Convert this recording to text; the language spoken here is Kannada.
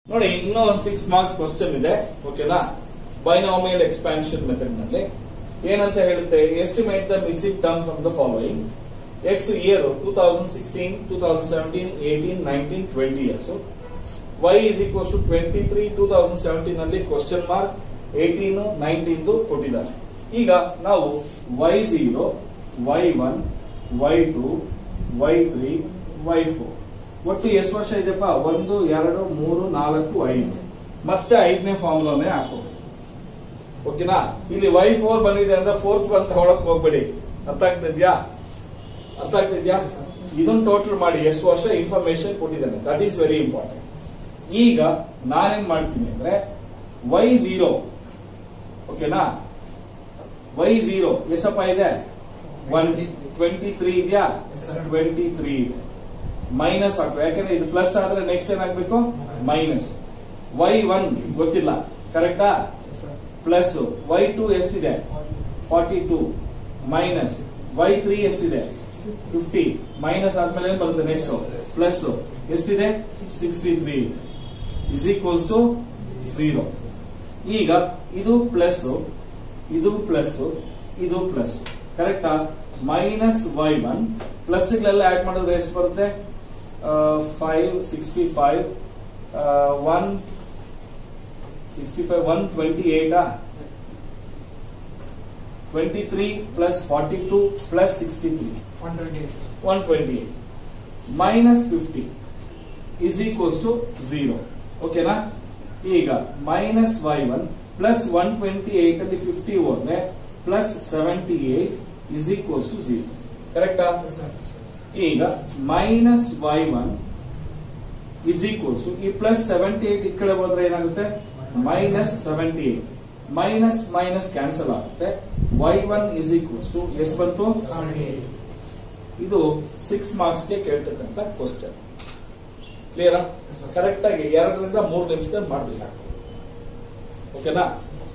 ನೋಡಿ ಇನ್ನೂ ಒಂದು ಸಿಕ್ಸ್ ಮಾರ್ಕ್ಸ್ ಕ್ವಶನ್ ಇದೆ ಓಕೆನಾ ಬೈನಾಮಿಯಲ್ ಎಕ್ಸ್ಪಾನ್ಷನ್ ಮೆಥಡ್ ನಲ್ಲಿ ಏನಂತ ಹೇಳುತ್ತೆ estimate the missing term from the following x year two thousand sixteen two thousand seventeen eighteen nineteen twenty years y is equals to twenty three two thousand seventeen ಅಲ್ಲಿ ಕ್ವಶನ್ ಮಾರ್ಕ್ ಏಟೀನ್ ನೈನ್ಟೀನ್ ಕೊಟ್ಟಿದ್ದಾರೆ ಈಗ ನಾವು y zero y one y two y three y four ಒಟ್ಟು ಎಷ್ಟು ವರ್ಷ ಇದೆಯಪ್ಪ ಒಂದು ಎರಡು ಮೂರು ನಾಲ್ಕು ಐದು ಮತ್ತೆ ಐದನೇ ಫಾರ್ಮುಲಾನೇ ಹಾಕೋಬೇಕು ಓಕೆನಾ ಇಲ್ಲಿ ವೈ ಫೋರ್ ಬಂದಿದೆ ಅಂದ್ರೆ ಫೋರ್ತ್ ಒನ್ ತಗೊಳಕ್ ಹೋಗ್ಬೇಡಿ ಅರ್ಥ ಆಗ್ತಿದ್ಯಾ ಅರ್ಥ ಆಗ್ತಿದ್ಯಾ ಇದನ್ನ ಟೋಟಲ್ ಮಾಡಿ ಎಷ್ಟು ವರ್ಷ ಇನ್ಫಾರ್ಮೇಶನ್ ಕೊಟ್ಟಿದ್ದಾನೆ ದಟ್ ಈಸ್ ವೆರಿ ಇಂಪಾರ್ಟೆಂಟ್ ಈಗ ನಾನೇನ್ ಮಾಡ್ತೀನಿ ಅಂದ್ರೆ ವೈ ಝೀರೋ ಓಕೆನಾ ವೈ ಝೀರೋ ಎಷ್ಟಪ್ಪ ಇದೆ ಒನ್ ಟ್ವೆಂಟಿ ತ್ರೀ ಇದೆಯಾ Yes, sir. ಟ್ವೆಂಟಿ ತ್ರೀ ಇದೆ ಮೈನಸ್ ಆಗ್ತದೆ ಯಾಕಂದ್ರೆ ಇದು ಪ್ಲಸ್ ಆದ್ರೆ ನೆಕ್ಸ್ಟ್ ಏನಾಗ್ಬೇಕು ಮೈನಸ್ ವೈ ಒನ್ ಗೊತ್ತಿಲ್ಲ ಕರೆಕ್ಟಾ ಪ್ಲಸ್ ವೈ ಟು ಎಷ್ಟಿದೆ forty two minus y three ಎಷ್ಟಿದೆ ಫಿಫ್ಟಿ ಮೈನಸ್ ಆದ್ಮೇಲೆ ಏನ್ ಬರುತ್ತೆ ನೆಕ್ಸ್ಟ್ ಪ್ಲಸ್ ಎಷ್ಟಿದೆ sixty three is equals to zero ಈಗ ಇದು ಪ್ಲಸ್ ಇದು ಪ್ಲಸ್ ಇದು ಪ್ಲಸ್ ಕರೆಕ್ಟಾ ಮೈನಸ್ ವೈ ಒನ್ ಪ್ಲಸ್ ಗಳೆಲ್ಲ ಆಡ್ ಮಾಡಿದ್ರೆ ಎಷ್ಟು ಬರುತ್ತೆ five sixty five one sixty five one twenty ಏಟಾ twenty three plus forty two plus sixty three one twenty eight minus fifty is equals to zero ಓಕೆನಾ ಈಗ minus y one plus one twenty eight ಅಲ್ಲಿ ಫಿಫ್ಟಿ ಹೋದ್ರೆ plus seventy eight is equals to zero ಕರೆಕ್ಟಾ ಈಗ minus y one is equals ಈ ಪ್ಲಸ್ ಸೆವೆಂಟಿ ಏಟ್ ಈ ಕಡೆ ಹೋದ್ರೆ ಏನಾಗುತ್ತೆ minus seventy eight minus minus cancel ಆಗುತ್ತೆ y one is equals to ಎಷ್ಟು ಬಂತು ಇದು ಸಿಕ್ಸ್ ಮಾರ್ಕ್ಸ್ ಗೆ ಕೇಳ್ತಕ್ಕಂತ ಕ್ವಶನ್ ಕ್ಲಿಯರಾ Yes, sir. ಕರೆಕ್ಟ್ ಆಗಿ ಎರಡರಿಂದ ಮೂರು ನಿಮಿಷದಲ್ಲಿ ಮಾಡಿ ಸಾಕು ಓಕೆನಾ